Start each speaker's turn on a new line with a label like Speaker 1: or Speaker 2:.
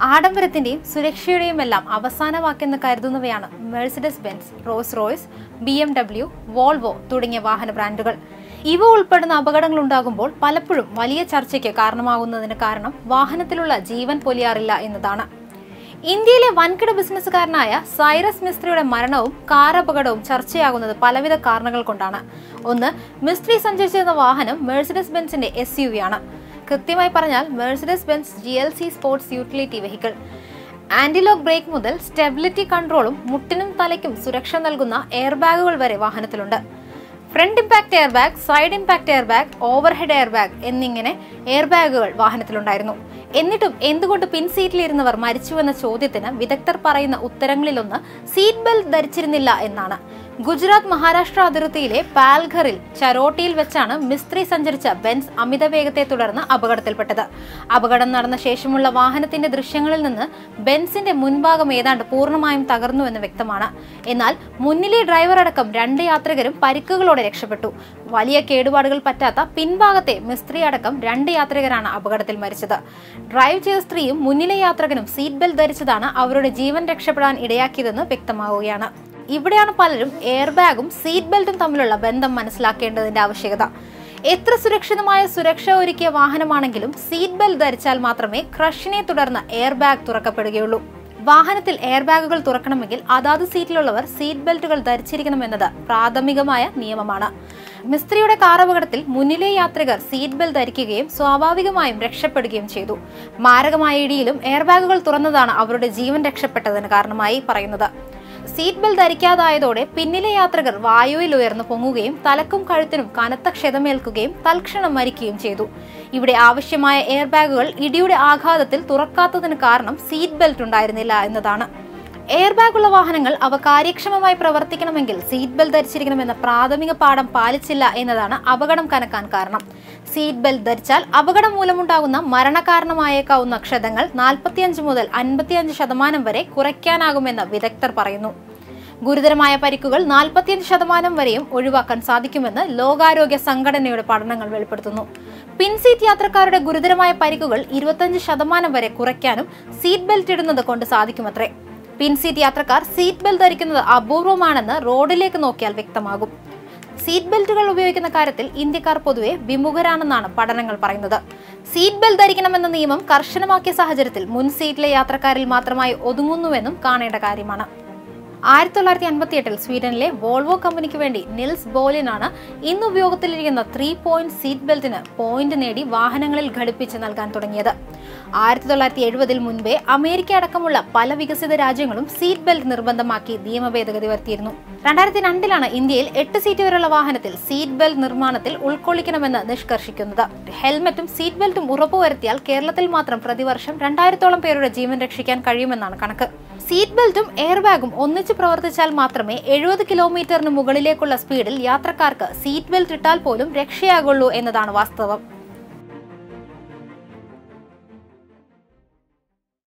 Speaker 1: ആഡംബരത്തിന്റെയും സുരക്ഷയുടെയും എല്ലാം അവസാന വാക്കെന്ന് കരുതുന്നവയാണ് Mercedes Benz Rolls Royce B M W Volvo തുടങ്ങിയ വാഹന ബ്രാൻഡുകൾ ഇവ ഉൾപ്പെടുന്ന അപകടങ്ങൾ ഉണ്ടാകുമ്പോൾ പലപ്പോഴും വലിയ ചർച്ചയ്ക്ക് കാരണമാകുന്നതിന് കാരണം വാഹനത്തിലുള്ള ജീവൻ പൊലിയാറില്ല എന്നതാണ് ഇന്ത്യയിലെ വൻകിട ബിസിനസ്സുകാരനായ സൈറസ് മിസ്ത്രിയുടെ മരണവും കാർ അപകടവും ചർച്ചയാകുന്നത് പലവിധ കാരണങ്ങൾ കൊണ്ടാണ് ഒന്ന് മിസ്ത്രി സഞ്ചരിച്ചിരുന്ന വാഹനം മെഴ്സിഡസ് ബെൻസിന്റെ എസ് യു വി ആണ് കൃത്യമായി പറഞ്ഞാൽ Mercedes Benz G L C sports utility vehicle antilock brake മുതൽ സ്റ്റെബിലിറ്റി കൺട്രോളും മുട്ടിനും തലയ്ക്കും സുരക്ഷ നൽകുന്ന എയർ ബാഗുകൾ വരെ വാഹനത്തിലുണ്ട് front impact airbag side impact airbag overhead airbag എന്നിങ്ങനെ എയർ ബാഗുകൾ വാഹനത്തിലുണ്ടായിരുന്നു എന്നിട്ടും എന്തുകൊണ്ട് പിൻ സീറ്റിലിരുന്നവർ മരിച്ചുവെന്ന ചോദ്യത്തിന് വിദഗ്ധർ പറയുന്ന ഉത്തരങ്ങളിലൊന്ന് സീറ്റ് ബെൽറ്റ് ധരിച്ചിരുന്നില്ല എന്നാണ് ഗുജറാത്ത് മഹാരാഷ്ട്ര അതിർത്തിയിലെ പാൽഘറിൽ ചരോട്ടിയിൽ വെച്ചാണ് മിസ്ത്രി സഞ്ചരിച്ച ബെൻസ് അമിത വേഗത്തെ തുടർന്ന് അപകടത്തിൽപ്പെട്ടത് അപകടം നടന്ന ശേഷമുള്ള വാഹനത്തിന്റെ ദൃശ്യങ്ങളിൽ നിന്ന് ബെൻസിന്റെ മുൻഭാഗം ഏതാണ്ട് പൂർണ്ണമായും തകർന്നുവെന്ന് വ്യക്തമാണ് എന്നാൽ മുന്നിലെ ഡ്രൈവർ അടക്കം രണ്ട് യാത്രികരും പരിക്കുകളോടെ രക്ഷപ്പെട്ടു വലിയ കേടുപാടുകൾ പറ്റാത്ത പിൻഭാഗത്തെ മിസ്ത്രി അടക്കം രണ്ട് യാത്രികരാണ് അപകടത്തിൽ മരിച്ചത് ഡ്രൈവ് ചെയ്ത സ്ത്രീയും മുന്നിലെ യാത്രകനും സീറ്റ് ബെൽറ്റ് ധരിച്ചതാണ് അവരുടെ ജീവൻ രക്ഷപ്പെടാൻ ഇടയാക്കിയതെന്ന് വ്യക്തമാവുകയാണ് ഇവിടെയാണ് പലരും എയർ ബാഗും സീറ്റ് ബെൽറ്റും തമ്മിലുള്ള ബന്ധം മനസ്സിലാക്കേണ്ടതിന്റെ ആവശ്യകത എത്ര സുരക്ഷിതമായ സുരക്ഷ ഒരുക്കിയ വാഹനമാണെങ്കിലും സീറ്റ് ബെൽറ്റ് ധരിച്ചാൽ മാത്രമേ ക്രഷിനെ തുടർന്ന് എയർ ബാഗ് തുറക്കപ്പെടുകയുള്ളൂ വാഹനത്തിൽ എയർ ബാഗുകൾ തുറക്കണമെങ്കിൽ അതാത് സീറ്റിലുള്ളവർ സീറ്റ് ബെൽറ്റുകൾ ധരിച്ചിരിക്കണമെന്നത് പ്രാഥമികമായ നിയമമാണ് മിസ്ത്രിയുടെ കാർ അപകടത്തിൽ മുന്നിലെ യാത്രികർ സീറ്റ് ബെൽറ്റ് ധരിക്കുകയും സ്വാഭാവികമായും രക്ഷപ്പെടുകയും ചെയ്തു മാരകമായ ഇടിയിലും എയർ ബാഗുകൾ തുറന്നതാണ് അവരുടെ ജീവൻ രക്ഷപ്പെട്ടതിന് കാരണമായി പറയുന്നത് സീറ്റ് ബെൽറ്റ് ധരിക്കാതായതോടെ പിന്നിലെ യാത്രികർ വായുവിൽ ഉയർന്നു പൊങ്ങുകയും തലക്കും കഴുത്തിനും കനത്ത ക്ഷതമേൽക്കുകയും തൽക്ഷണം മരിക്കുകയും ചെയ്തു ഇവിടെ ആവശ്യമായ എയർ ബാഗുകൾ ഇടിയുടെ ആഘാതത്തിൽ തുറക്കാത്തതിന് കാരണം സീറ്റ് ബെൽറ്റ് ഉണ്ടായിരുന്നില്ല എന്നതാണ് എയർ ബാഗുള്ള വാഹനങ്ങൾ അവ കാര്യക്ഷമമായി പ്രവർത്തിക്കണമെങ്കിൽ സീറ്റ് ബെൽറ്റ് ധരിച്ചിരിക്കണമെന്ന പ്രാഥമിക പാഠം പാലിച്ചില്ല എന്നതാണ് അപകടം കനക്കാൻ കാരണം സീറ്റ് ബെൽറ്റ് ധരിച്ചാൽ അപകടം മൂലമുണ്ടാകുന്ന മരണകാരണമായേക്കാവുന്ന ക്ഷതങ്ങൾ നാൽപ്പത്തിയഞ്ച് മുതൽ അൻപത്തിയഞ്ച് ശതമാനം വരെ കുറയ്ക്കാനാകുമെന്ന് വിദഗ്ധർ പറയുന്നു ഗുരുതരമായ പരിക്കുകൾ നാൽപ്പത്തിയഞ്ച് ശതമാനം വരെയും ഒഴിവാക്കാൻ സാധിക്കുമെന്ന് ലോകാരോഗ്യ സംഘടനയുടെ പഠനങ്ങൾ വെളിപ്പെടുത്തുന്നു പിൻസീറ്റ് യാത്രക്കാരുടെ ഗുരുതരമായ പരിക്കുകൾ ഇരുപത്തഞ്ച് ശതമാനം വരെ കുറയ്ക്കാനും സീറ്റ് ബെൽറ്റ് ഇടുന്നത് കൊണ്ട് സാധിക്കുമത്രേ പിൻസീറ്റ് യാത്രക്കാർ സീറ്റ് ബെൽറ്റ് ധരിക്കുന്നത് അപൂർവമാണെന്ന് റോഡിലേക്ക് നോക്കിയാൽ വ്യക്തമാകും സീറ്റ് ബെൽറ്റുകൾ ഉപയോഗിക്കുന്ന കാര്യത്തിൽ ഇന്ത്യക്കാർ പൊതുവെ വിമുഖരാണെന്നാണ് പഠനങ്ങൾ പറയുന്നത് സീറ്റ് ബെൽറ്റ് ധരിക്കണമെന്ന നിയമം കർശനമാക്കിയ സാഹചര്യത്തിൽ മുൻ സീറ്റിലെ യാത്രക്കാരിൽ മാത്രമായി ഒതുങ്ങുന്നുവെന്നും കാണേണ്ട കാര്യമാണ് ആയിരത്തി തൊള്ളായിരത്തി അൻപത്തി എട്ടിൽ സ്വീഡനിലെ വോൾവോ കമ്പനിക്ക് വേണ്ടി നിൽസ് ബോലിനാണ് ഇന്ന് ഉപയോഗത്തിലിരിക്കുന്ന ത്രീ പോയിന്റ് സീറ്റ് ബെൽറ്റിന് പോയിന്റ് നേടി വാഹനങ്ങളിൽ ഘടിപ്പിച്ച് നൽകാൻ തുടങ്ങിയത് ആയിരത്തി തൊള്ളായിരത്തി എഴുപതിൽ മുൻപേ അമേരിക്ക അടക്കമുള്ള പല വികസിത രാജ്യങ്ങളും സീറ്റ് ബെൽറ്റ് നിർബന്ധമാക്കി നിയമ ഭേദഗതി വരുത്തിയിരുന്നു രണ്ടായിരത്തി രണ്ടിലാണ് ഇന്ത്യയിൽ എട്ട് സീറ്റ് വരെയുള്ള വാഹനത്തിൽ സീറ്റ് ബെൽറ്റ് നിർമ്മാണത്തിൽ ഉൾക്കൊള്ളിക്കണമെന്ന് നിഷ്കർഷിക്കുന്നത് ഹെൽമറ്റും സീറ്റ് ബെൽറ്റും ഉറപ്പുവരുത്തിയാൽ കേരളത്തിൽ മാത്രം പ്രതിവർഷം രണ്ടായിരത്തോളം പേരുടെ ജീവൻ രക്ഷിക്കാൻ കഴിയുമെന്നാണ് കണക്ക് സീറ്റ് ബെൽറ്റും എയർ ബാഗും ഒന്നിച്ച് പ്രവർത്തിച്ചാൽ മാത്രമേ എഴുപത് കിലോമീറ്ററിന് മുകളിലേക്കുള്ള സ്പീഡിൽ യാത്രക്കാർക്ക് സീറ്റ് ബെൽറ്റ് ഇട്ടാൽ പോലും രക്ഷയാകുള്ളൂ എന്നതാണ് വാസ്തവം